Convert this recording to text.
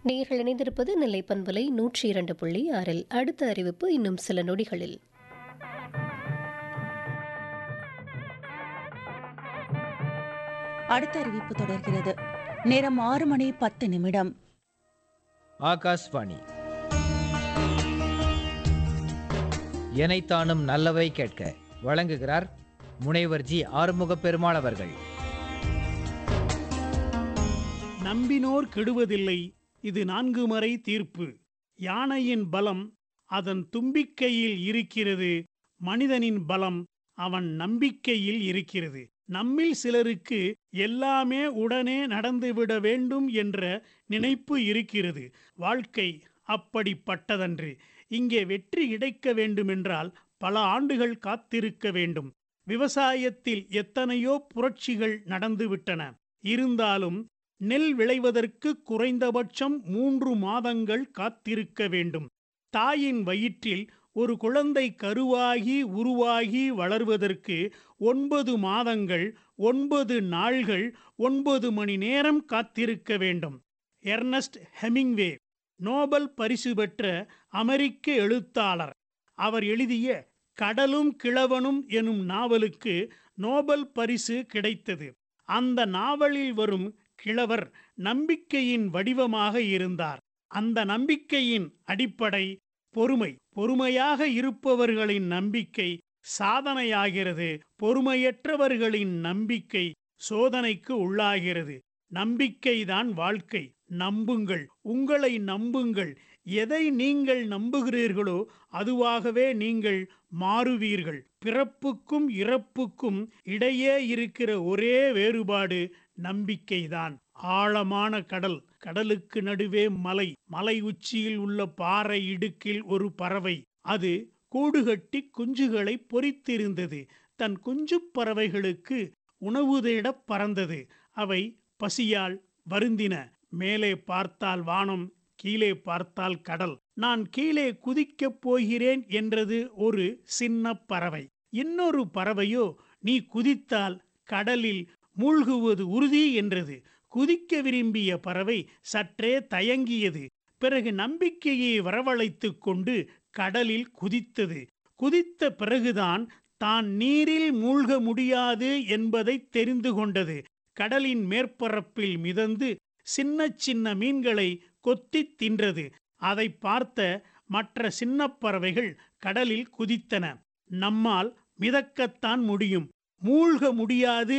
நீங்கள் இணைந்திருப்பது நெல்லை பண்பலை நூற்றி இரண்டு புள்ளி ஆறில் அடுத்த அறிவிப்பு இன்னும் சில நொடிகளில் அடுத்த அறிவிப்பு தொடர்கிறது நேரம் ஆறு மணி பத்து நிமிடம் ஆகாஷ்வாணி எனைத்தானும் நல்லவை கேட்க வழங்குகிறார் முனைவர் ஜி ஆறுமுக பெருமாள் அவர்கள் நம்பினோர் கெடுவதில்லை இது நான்கு மறை தீர்ப்பு யானையின் பலம் அதன் தும்பிக்கையில் இருக்கிறது மனிதனின் பலம் அவன் நம்பிக்கையில் இருக்கிறது நம்மில் சிலருக்கு எல்லாமே உடனே நடந்துவிட வேண்டும் என்ற நினைப்பு இருக்கிறது வாழ்க்கை அப்படிப்பட்டதன்று இங்கே வெற்றி கிடைக்க வேண்டுமென்றால் பல ஆண்டுகள் காத்திருக்க வேண்டும் விவசாயத்தில் எத்தனையோ புரட்சிகள் நடந்துவிட்டன இருந்தாலும் நெல் விளைவதற்கு குறைந்தபட்சம் மூன்று மாதங்கள் காத்திருக்க வேண்டும் தாயின் வயிற்றில் ஒரு குழந்தை கருவாகி உருவாகி வளர்வதற்கு ஒன்பது மாதங்கள் ஒன்பது நாள்கள் ஒன்பது மணி நேரம் காத்திருக்க வேண்டும் எர்னஸ்ட் ஹெமிங்வே நோபல் பரிசு பெற்ற அமெரிக்க எழுத்தாளர் அவர் எழுதிய கடலும் கிழவனும் எனும் நாவலுக்கு நோபல் பரிசு கிடைத்தது அந்த நாவலில் வரும் கிழவர் நம்பிக்கையின் வடிவமாக இருந்தார் அந்த நம்பிக்கையின் அடிப்படை பொறுமை பொறுமையாக இருப்பவர்களின் நம்பிக்கை சாதனையாகிறது பொறுமையற்றவர்களின் நம்பிக்கை சோதனைக்கு உள்ளாகிறது நம்பிக்கைதான் வாழ்க்கை நம்புங்கள் உங்களை நம்புங்கள் எதை நீங்கள் நம்புகிறீர்களோ அதுவாகவே நீங்கள் மாறுவீர்கள் பிறப்புக்கும் இறப்புக்கும் இடையே இருக்கிற ஒரே வேறுபாடு நம்பிக்கைதான் ஆழமான கடல் கடலுக்கு நடுவே மலை மலை உச்சியில் உள்ள பாறை இடுக்கில் ஒரு பறவை அது கூடுகட்டி குஞ்சுகளை பொறித்திருந்தது தன் குஞ்சுப் பறவைகளுக்கு உணவு தேடப் பறந்தது அவை பசியால் வருந்தின மேலே பார்த்தால் வானம் கீழே பார்த்தால் கடல் நான் கீழே குதிக்கப் போகிறேன் என்றது ஒரு சின்ன பறவை இன்னொரு பறவையோ நீ குதித்தால் கடலில் மூழ்குவது உறுதி என்றது குதிக்க விரும்பிய பறவை சற்றே தயங்கியது பிறகு நம்பிக்கையை வரவழைத்துக் கொண்டு கடலில் குதித்தது குதித்த பிறகுதான் தான் நீரில் மூழ்க முடியாது என்பதை தெரிந்து கொண்டது கடலின் மேற்பரப்பில் மிதந்து சின்ன சின்ன மீன்களை கொத்தித் தின்றது அதை பார்த்த மற்ற சின்ன பறவைகள் கடலில் குதித்தன நம்மால் மிதக்கத்தான் முடியும் மூழ்க முடியாது